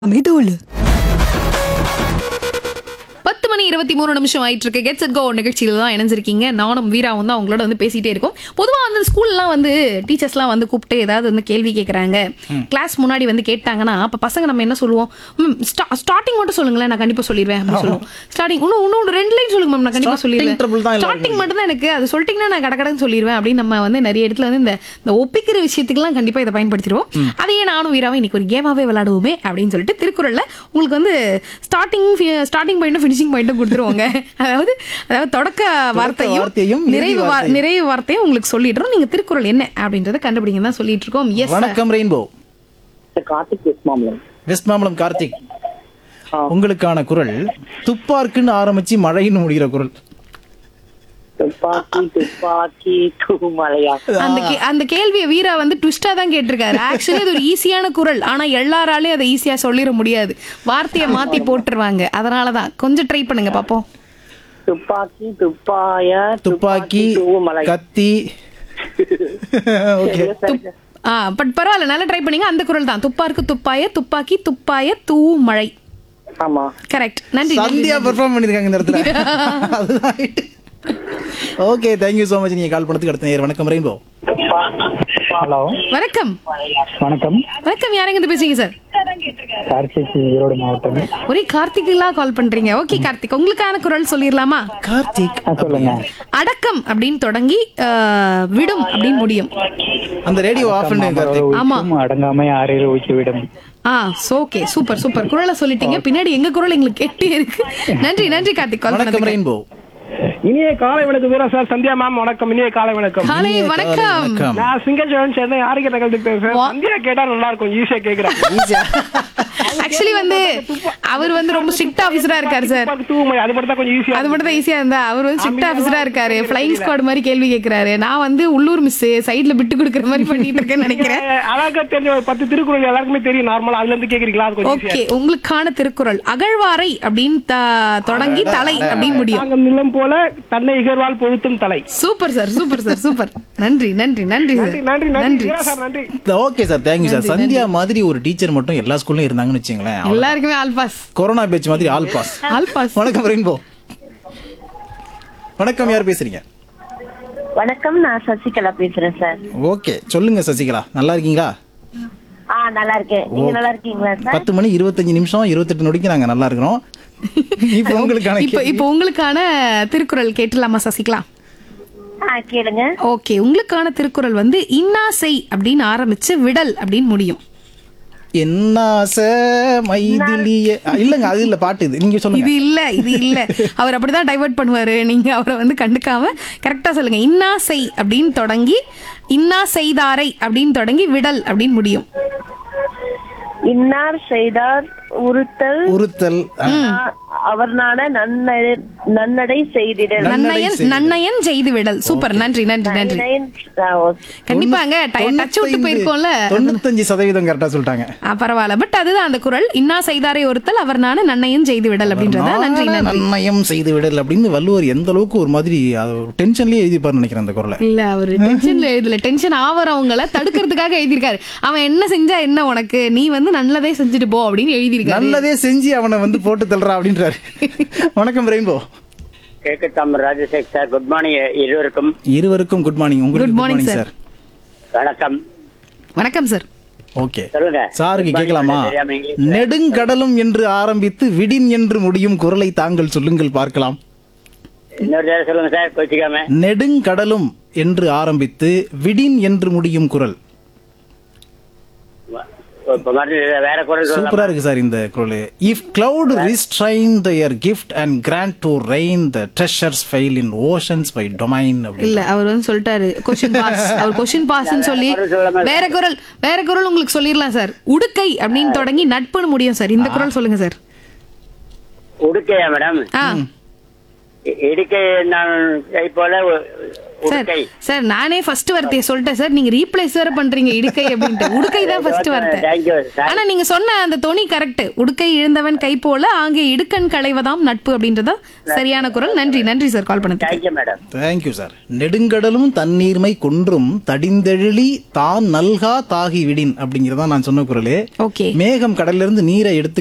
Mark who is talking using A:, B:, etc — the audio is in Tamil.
A: அமைதோளு
B: பத்து மணி இருபத்தி மூணு நிமிஷம் ஆயிட்டு இருக்கு கெட்ஸ் அட் கோ நிகழ்ச்சியில தான் இணைஞ்சிருக்கீங்க நானும் வீராவும் தான் அவங்களோட வந்து பேசிட்டே இருக்கோம் பொதுவாக வந்து ஸ்கூல்லாம் வந்து டீச்சர்ஸ்லாம் வந்து கூப்பிட்டு ஏதாவது வந்து கேள்வி கேட்குறாங்க கிளாஸ் முன்னாடி வந்து கேட்டாங்கன்னா அப்போ பசங்க நம்ம என்ன சொல்லுவோம் ம் ஸ்டார்டிங் மட்டும் சொல்லுங்களேன் நான் கண்டிப்பாக சொல்லிடுவேன் அப்படின்னு சொல்லுவோம் ஸ்டார்டிங் இன்னும் இன்னும் ரெண்டு லைன் சொல்லுங்க மேம் நான் கண்டிப்பாக
C: Starting trouble தான்
B: சொல்லிடுவேன்
C: எல்லாருக்கும்
B: ஸ்டார்டிங் மட்டும் தான் எனக்கு அது சொல்லிட்டீங்கன்னா நான் கடகடன்னு சொல்லிடுவேன் அப்படின்னு நம்ம வந்து நிறைய இடத்துல வந்து இந்த இந்த ஒப்பிக்கிற விஷயத்துக்குலாம் கண்டிப்பாக இதை பயன்படுத்திடுவோம் அதையே நானும் வீராவும் இன்னைக்கு ஒரு கேமாவே விளையாடுவோமே அப்படின்னு சொல்லிட்டு திருக்குறள்ல உங்களுக்கு வந்து ஸ்டார்டிங் ஸ்டார்டிங் பாயிண்ட்டும் ஃபினிஷிங் பாயிண்ட்டும் கொடுத்துருவாங்க அதாவது அதாவது தொடக்க வார்த்தையும்
C: வார்த்தையும், இறுதி
B: நிறைவு வா-
C: வார்த்தையும்.
B: நிறைவு வார்த்தையும் உங்களுக்கு சொல்லிடுறோம் நீங்க திருக்குறள் என்ன அப்படின்றத கண்டுபிடிங்க தான் சொல்லிட்டு இருக்கோம் எஸ்
C: வணக்கம் rainbow
D: sir Karthik west Mambalam
C: west Mambalam Karthik
D: ஆ.
C: உங்களுக்கான குரல் துப்பார்க்குன்னு ஆரம்பிச்சு மழைன்னு முடிகிற குரல்
D: துப்பாக்கி துப்பாக்கி தூமலையா
B: அந்த கே- அந்த கேள்வியை வீரா வந்து ட்விஸ்டா தான் கேட்டிருக்காரு ஆக்சுவலி அது ஒரு ஈஸியான குரல் ஆனா எல்லாராலையும் அதை ஈஸியா சொல்லிட முடியாது வார்த்தையை மாத்தி போட்டுருவாங்க அதனாலதான் கொஞ்சம் ட்ரை பண்ணுங்க பாப்போம்
D: துப்பாக்கி துப்பாய
C: துப்பாக்கி
D: தூமலை
C: கத்தி ஓகே
B: ஆ பட் பரவாயில்ல நல்லா ட்ரை பண்ணீங்க அந்த குரல் தான் துப்பாருக்கு துப்பாய துப்பாக்கி துப்பாய தூ மழை
D: ஆமா
B: கரெக்ட் நன்றி நன்றி,
C: சந்தியா
B: நன்றி.
C: பெர்ஃபார்ம் பண்ணிருக்காங்க இந்த இடத்துல அதுதான் ஓகே தேங்க்யூ ஸோ மச் நீங்க கால் பண்ணதுக்கு அடுத்த நேர் வணக்கம் ரெயின்போ
E: ஹலோ
B: வணக்கம்
E: வணக்கம்
B: வணக்கம் யாருங்க இருந்து பேசுறீங்க சார்
E: கார்த்திக் ஈரோடு மாவட்டம்
B: ஒரே கார்த்திக்லாம் கால் பண்றீங்க ஓகே கார்த்திக் உங்களுக்கான குரல் சொல்லிடலாமா
C: கார்த்திக்
E: ஆ, சொல்லுங்க
B: அடக்கம் அப்படின்னு தொடங்கி ஆ, விடும் அப்படின்னு முடியும்
C: அந்த ரேடியோ ஆஃப் பண்ணு கார்த்திக்
B: ஆமா.
E: உயிர்ப்பும் அடங்காமை ஆறில் ஊக்கிவிடும்
B: ஆ ஓகே சூப்பர் சூப்பர் குரலை சொல்லிட்டீங்க பின்னாடி எங்க குரல் எங்களுக்கு கேட்டே இருக்கு நன்றி நன்றி கார்த்திக் கால்
C: வணக்கம்
B: பண்ணதுக்கு
C: ரெயின்போ
F: இனிய காலை வணக்கம் வீரா சார் சந்தியா மேம் வணக்கம் இனிய காலை வணக்கம்
B: காலை
C: இனிய காலை
B: வணக்கம்
C: வணக்கம்
F: நான் சிங்கல் ஜெகன் சேர்ந்த யாருக்கு தகவல் பேசுறேன்
B: வா.
F: சந்தியா கேட்டா நல்லா இருக்கும் ஈஸியா கேக்குறேன்
B: ஆக்சுவலி வந்து அவர் வந்து ரொம்ப ஸ்ட்ரிக்ட் ஆபீசரா இருக்காரு சார்
F: துப்பாக்கி தூவுமை அது மட்டும் தான் கொஞ்சம் ஈஸியா
B: அது மட்டும் தான் ஈஸியா இருந்தா அவர் வந்து ஸ்ட்ரிக்ட் ஆபீசரா இருக்காரு ஃபிளைங் ஸ்குவாட் மாதிரி கேள்வி கேக்குறாரு நான் வந்து உள்ளூர் மிஸ் சைடுல விட்டு கொடுக்குற மாதிரி பண்ணிட்டு இருக்கேன்னு நினைக்கிறேன்
F: அழகா தெரிஞ்ச ஒரு பத்து திருக்குறள் எல்லாருக்குமே தெரியும் நார்மலா அதுல இருந்து கேக்குறீங்களா அது கொஞ்சம்
B: ஓகே உங்களுக்கான திருக்குறள் அகழ்வாரை அப்படின்னு த- தொடங்கி தலை அப்படின்னு முடியும்
F: தாங்கும் நிலம் போல தன்னை இகழ்வால் பொழுத்தும் தலை
B: super sir super sir super நன்றி நன்றி நன்றி சார்
F: நன்றி நன்றி நன்றி வீரா சார் நன்றி
C: okay sir thank you sir Sandhya மாதிரி ஒரு டீச்சர் மட்டும் எல்லா ஸ்கூல்லையும் இருந்தாங்கன்னு வச்சுங்களேன் அவ்வளவுதான்.
B: எல்லாருக்குமே ஆல் பாஸ்
C: கொரோனா பேட்ச் மாதிரி ஆல் பாஸ்
B: ஆல் பாஸ்
C: வணக்கம் ரெயின்போ வணக்கம் யார் பேசுறீங்க
G: வணக்கம் நான் சசிகலா பேசுறேன் சார்
C: ஓகே சொல்லுங்க சசிகலா நல்லா இருக்கீங்களா
G: ஆ நல்லா இருக்கேன் நீங்க நல்லா இருக்கீங்களா சார்
C: பத்து மணி இருபத்தஞ்சு நிமிஷம் இருபத்தெட்டு நொடிக்கு நாங்க நல்லா இருக்கிறோம் இப்போ உங்களுக்கான
B: இப்போ இப்போ உங்களுக்கான திருக்குறள் கேட்டுலாமா சசிகலா
G: ஆ கேளுங்க
B: ஓகே உங்களுக்கான திருக்குறள் வந்து இன்னாசை அப்படின்னு ஆரம்பிச்சு விடல் அப்படின்னு முடியும்
C: என்ன மைதிலிய அ, இல்லங்க அது இல்ல பாட்டு இது நீங்க சொல்லுங்க
B: இது இல்ல இது இல்ல அவர் அப்படிதான் டைவர்ட் பண்ணுவாரு நீங்க அவரை வந்து கண்டுக்காம கரெக்டா சொல்லுங்க இன்னாசை அப்படின்னு தொடங்கி இன்னா செய்தாரை அப்படின்னு தொடங்கி விடல் அப்படின்னு முடியும்
G: இன்னார் செய்தார் உறுத்தல்
C: உறுத்தல் அ,
G: அவர் நாட நன்னடை நன்னடை செய்திடல்
B: நன்னயன் நன்னயன் செய்து விடல் சூப்பர் நன்றி நன்றி நன்றி
G: ஆ, ஓகே.
B: கண்டிப்பாங்க டச் விட்டு போயிருக்கோம்ல
C: தொண்ணூத்தஞ்சு சதவீதம் கரெக்டா சொல்லிட்டாங்க
B: ஆ, பரவாயில்ல பட் அதுதான் அந்த குரல் இன்னா செய்தாரை ஒருத்தல் அவர் நான நன்னயன் செய்து விடல் அப்படின்றதா நன்றி
C: நான
B: நன்றி
C: நன்னயம் செய்து விடல் அப்படின்னு வள்ளுவர் எந்த அளவுக்கு ஒரு மாதிரி டென்ஷன்லயே எழுதிப்பாரு நினைக்கிறேன் அந்த குரலை
B: இல்ல அவரு டென்ஷன்ல எழுதல டென்ஷன் ஆவறவங்கள தடுக்கிறதுக்காக எழுதியிருக்காரு அவன் என்ன செஞ்சா என்ன உனக்கு நீ வந்து நல்லதே செஞ்சுட்டு போ அப்படின்னு எழுதியிருக்காரு
C: நல்லதே செஞ்சு அவனை வந்து போட்டு தள்ளுறா அப்படின்றாரு வணக்கம் ரெயின்போ
D: கேக்கு தம் ராஜசேக் சார் குட் மார்னிங் இருவருக்கும்
C: இருவருக்கும் குட் மார்னிங் உங்களுக்கு
B: Good
C: good
B: morning,
C: morning
B: sir.
C: Sir
D: வணக்கம்
B: வணக்கம் சார்
C: ஓகே
D: சொல்லுங்க
C: சாருக்கு
D: Good morning,
C: கேட்கலாமா
D: தெரியாம இங்கிலீஷ்ல.
C: நெடுங்கடலும் என்று ஆரம்பித்து விடின் என்று முடியும் குரலை தாங்கள் சொல்லுங்கள் பார்க்கலாம்
D: இன்னொரு தடவை சொல்லுங்க சார் கோச்சிக்காம
C: நெடுங்கடலும் என்று ஆரம்பித்து விடின் என்று முடியும் குரல்
D: இப்ப மறுபடியும் வேற குரல்
C: சூப்பரா
D: சொல்லலாம்
C: இருக்கு சார் இந்த குரல் if cloud restrain their gift and grant to rain the treasures fail in oceans by domain
B: இல்ல அவர் வந்து சொல்லிட்டாரு கொஸ்டின் பாஸ் அவர் கொஸ்டின் பாஸ்ன்னு சொல்லி வேற குரல் வேற குரல் உங்களுக்கு சொல்லிடலாம் சார் உடுக்கை அப்படின்னு தொடங்கி நட்புன்னு முடியும் சார் இந்த குரல் சொல்லுங்க சார்
D: உடுக்கையா மேடம்
B: ஆ
D: இ- இடுக்கை நான் கை போல உ-
B: சார்
D: உடுக்கை
B: சார் நானே ஃபர்ஸ்ட் வார்த்தையை சொல்லிட்டேன் சார் நீங்க ரீப்ளேஸ் வேற பண்றீங்க இடுக்கை அப்படின்ட்டு உடுக்கை தான் ஃபர்ஸ்ட் வார்த்தை
D: Thank you, sir.
B: ஆனா நீங்க சொன்ன அந்த தொனி கரெக்ட் உடுக்கை இழந்தவன் கை போல ஆங்கே இடுக்கண் களைவதாம் நட்பு அப்படின்றதா சரியான குரல் நன்றி நன்றி சார் கால் பண்ணதுக்கு
D: தேங்க்யூ மேடம்
C: தேங்க்யூ சார் நெடுங்கடலும் தண்ணீர்மை குன்றும் தடிந்தெழிலி தான் நல்கா தாகி விடின் அப்படிங்கறதா நான் சொன்ன குரலே
B: ஓகே
C: மேகம் கடல்ல இருந்து நீரை எடுத்து